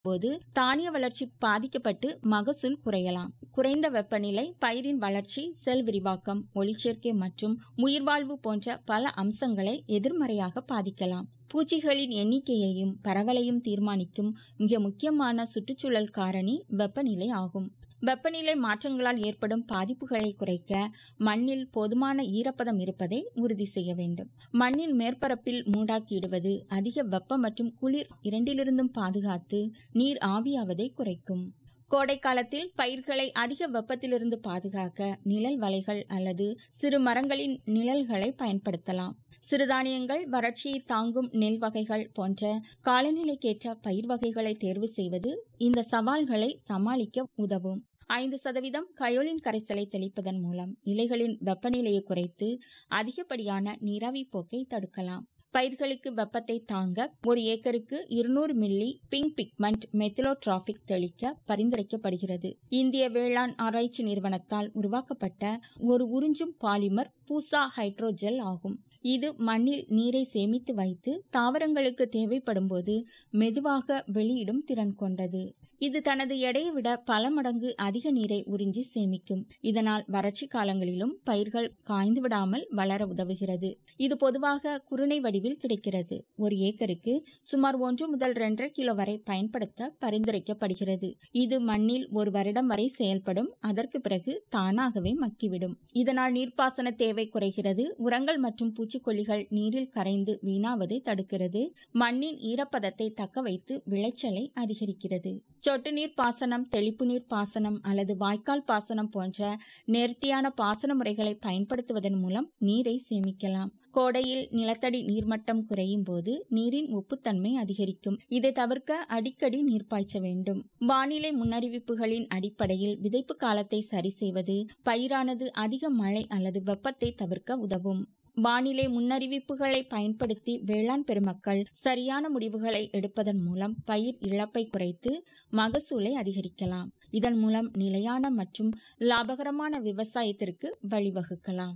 போது தானிய வளர்ச்சி பாதிக்கப்பட்டு மகசூல் குறையலாம் குறைந்த வெப்பநிலை பயிரின் வளர்ச்சி செல் விரிவாக்கம் ஒளிச்சேர்க்கை மற்றும் உயிர்வாழ்வு போன்ற பல அம்சங்களை எதிர்மறையாக பாதிக்கலாம் பூச்சிகளின் எண்ணிக்கையையும் பரவலையும் தீர்மானிக்கும் மிக முக்கியமான சுற்றுச்சூழல் காரணி வெப்பநிலை ஆகும் வெப்பநிலை மாற்றங்களால் ஏற்படும் பாதிப்புகளை குறைக்க மண்ணில் போதுமான ஈரப்பதம் இருப்பதை உறுதி செய்ய வேண்டும் மண்ணின் மேற்பரப்பில் மூடாக்கிடுவது அதிக வெப்பம் மற்றும் குளிர் இரண்டிலிருந்தும் பாதுகாத்து நீர் ஆவியாவதை குறைக்கும் கோடை காலத்தில் பயிர்களை அதிக வெப்பத்திலிருந்து பாதுகாக்க நிழல் வலைகள் அல்லது சிறு மரங்களின் நிழல்களை பயன்படுத்தலாம் சிறுதானியங்கள் வறட்சியை தாங்கும் நெல் வகைகள் போன்ற காலநிலைக்கேற்ற பயிர் வகைகளை தேர்வு செய்வது இந்த சவால்களை சமாளிக்க உதவும் ஐந்து சதவீதம் கயோலின் கரைசலை தெளிப்பதன் மூலம் இலைகளின் வெப்பநிலையை குறைத்து அதிகப்படியான நீராவி போக்கை தடுக்கலாம் பயிர்களுக்கு வெப்பத்தை தாங்க ஒரு ஏக்கருக்கு இருநூறு மில்லி பிங்க் பிக்மெண்ட் மெத்திலோட்ராபிக் தெளிக்க பரிந்துரைக்கப்படுகிறது இந்திய வேளாண் ஆராய்ச்சி நிறுவனத்தால் உருவாக்கப்பட்ட ஒரு உறிஞ்சும் பாலிமர் பூசா ஹைட்ரோஜெல் ஆகும் இது மண்ணில் நீரை சேமித்து வைத்து தாவரங்களுக்கு தேவைப்படும் போது மெதுவாக வெளியிடும் திறன் கொண்டது இது தனது எடையை விட பல மடங்கு அதிக நீரை உறிஞ்சி சேமிக்கும் இதனால் வறட்சி காலங்களிலும் பயிர்கள் காய்ந்து விடாமல் வளர உதவுகிறது இது பொதுவாக குருணை வடிவில் கிடைக்கிறது ஒரு ஏக்கருக்கு சுமார் ஒன்று முதல் இரண்டரை கிலோ வரை பயன்படுத்த பரிந்துரைக்கப்படுகிறது இது மண்ணில் ஒரு வருடம் வரை செயல்படும் அதற்கு பிறகு தானாகவே மக்கிவிடும் இதனால் நீர்ப்பாசன தேவை குறைகிறது உரங்கள் மற்றும் பூச்சிக்கொல்லிகள் நீரில் கரைந்து வீணாவதை தடுக்கிறது மண்ணின் ஈரப்பதத்தை தக்க வைத்து விளைச்சலை அதிகரிக்கிறது சொட்டு நீர் பாசனம் தெளிப்பு நீர் பாசனம் அல்லது வாய்க்கால் பாசனம் போன்ற நேர்த்தியான பாசன முறைகளை பயன்படுத்துவதன் மூலம் நீரை சேமிக்கலாம் கோடையில் நிலத்தடி நீர்மட்டம் குறையும் போது நீரின் உப்புத்தன்மை அதிகரிக்கும் இதை தவிர்க்க அடிக்கடி நீர் பாய்ச்ச வேண்டும் வானிலை முன்னறிவிப்புகளின் அடிப்படையில் விதைப்பு காலத்தை சரி செய்வது பயிரானது அதிக மழை அல்லது வெப்பத்தை தவிர்க்க உதவும் வானிலை முன்னறிவிப்புகளை பயன்படுத்தி வேளாண் பெருமக்கள் சரியான முடிவுகளை எடுப்பதன் மூலம் பயிர் இழப்பை குறைத்து மகசூலை அதிகரிக்கலாம் இதன் மூலம் நிலையான மற்றும் லாபகரமான விவசாயத்திற்கு வழிவகுக்கலாம்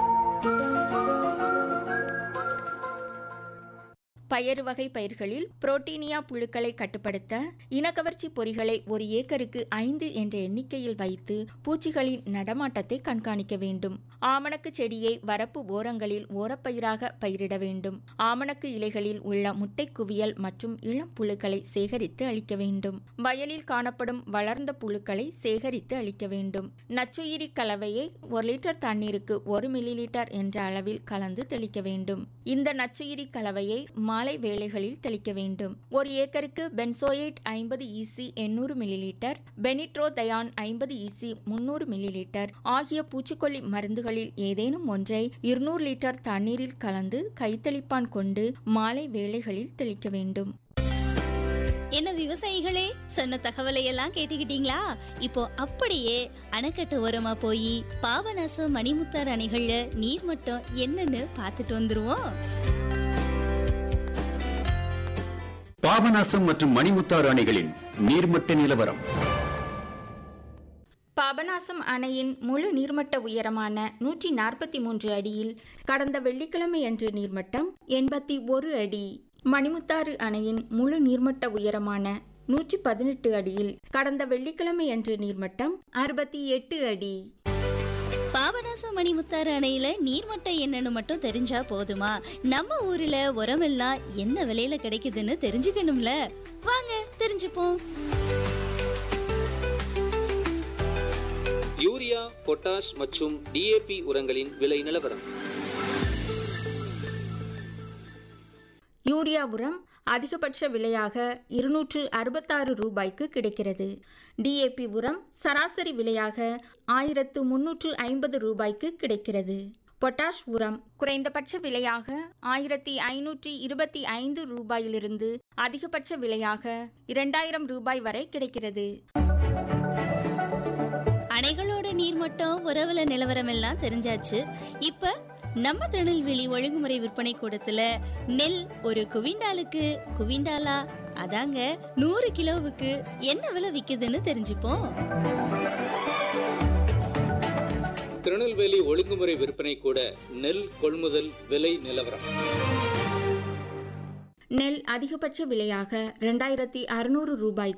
பயறு வகை பயிர்களில் புரோட்டீனியா புழுக்களை கட்டுப்படுத்த இனக்கவர்ச்சி பொறிகளை ஒரு ஏக்கருக்கு ஐந்து என்ற எண்ணிக்கையில் வைத்து பூச்சிகளின் நடமாட்டத்தை கண்காணிக்க வேண்டும் ஆமணக்கு செடியை வரப்பு ஓரங்களில் ஓரப்பயிராக பயிரிட வேண்டும் ஆமணக்கு இலைகளில் உள்ள முட்டை குவியல் மற்றும் இளம் புழுக்களை சேகரித்து அளிக்க வேண்டும் வயலில் காணப்படும் வளர்ந்த புழுக்களை சேகரித்து அளிக்க வேண்டும் நச்சுயிரி கலவையை ஒரு லிட்டர் தண்ணீருக்கு ஒரு மில்லி லிட்டர் என்ற அளவில் கலந்து தெளிக்க வேண்டும் இந்த நச்சுயிரி கலவையை மாலை வேளைகளில் தெளிக்க வேண்டும் ஒரு ஏக்கருக்கு பென்சோயேட் ஐம்பது இசி எண்ணூறு மில்லி லிட்டர் பெனிட்ரோதயான் ஐம்பது இசி முன்னூறு மில்லி லிட்டர் ஆகிய பூச்சிக்கொல்லி மருந்துகளில் ஏதேனும் ஒன்றை இருநூறு லிட்டர் தண்ணீரில் கலந்து கைத்தளிப்பான் கொண்டு மாலை வேளைகளில் தெளிக்க வேண்டும் என்ன விவசாயிகளே சொன்ன தகவலை எல்லாம் கேட்டுக்கிட்டீங்களா இப்போ அப்படியே அணைக்கட்டு ஓரமா போய் பாபநாசம் மணிமுத்தார் அணைகள்ல நீர் மட்டம் என்னன்னு பார்த்துட்டு வந்துருவோம் பாபநாசம் மற்றும் மணிமுத்தாறு அணைகளின் நீர்மட்ட நிலவரம் பாபநாசம் அணையின் முழு நீர்மட்ட உயரமான நூற்றி நாற்பத்தி மூன்று அடியில் கடந்த வெள்ளிக்கிழமை அன்று நீர்மட்டம் எண்பத்தி ஒரு அடி மணிமுத்தாறு அணையின் முழு நீர்மட்ட உயரமான நூற்றி பதினெட்டு அடியில் கடந்த வெள்ளிக்கிழமை அன்று நீர்மட்டம் அறுபத்தி எட்டு அடி பாபநாசம் மணிமுத்தாறு அணையில நீர்மட்டம் என்னன்னு மட்டும் தெரிஞ்சா போதுமா நம்ம ஊர்ல உரமெல்லாம் என்ன விலையில கிடைக்குதுன்னு தெரிஞ்சுக்கணும்ல வாங்க தெரிஞ்சுப்போம் யூரியா பொட்டாஷ் மற்றும் டிஏபி உரங்களின் விலை நிலவரம் யூரியா உரம் அதிகபட்ச விலையாக இருநூற்று அறுபத்தாறு ரூபாய்க்கு கிடைக்கிறது டிஏபி உரம் சராசரி விலையாக ஆயிரத்து முன்னூற்று ஐம்பது ரூபாய்க்கு கிடைக்கிறது பொட்டாஷ் உரம் குறைந்தபட்ச விலையாக ஆயிரத்தி ஐநூற்றி இருபத்தி ஐந்து ரூபாயிலிருந்து அதிகபட்ச விலையாக இரண்டாயிரம் ரூபாய் வரை கிடைக்கிறது அணைகளோட நீர்மட்டம் உறவுல நிலவரம் எல்லாம் தெரிஞ்சாச்சு இப்ப நம்ம திருநெல்வேலி ஒழுங்குமுறை விற்பனை கூடத்துல நெல் ஒரு குவிண்டாலுக்கு குவிண்டாலா அதாங்க நூறு கிலோவுக்கு என்ன விலை விக்குதுன்னு தெரிஞ்சுப்போம் திருநெல்வேலி ஒழுங்குமுறை விற்பனை கூட நெல் கொள்முதல் விலை நிலவரம் நெல் அதிகபட்ச விலையாக ரெண்டாயிரத்தி அறுநூறு ரூபாய்க்கு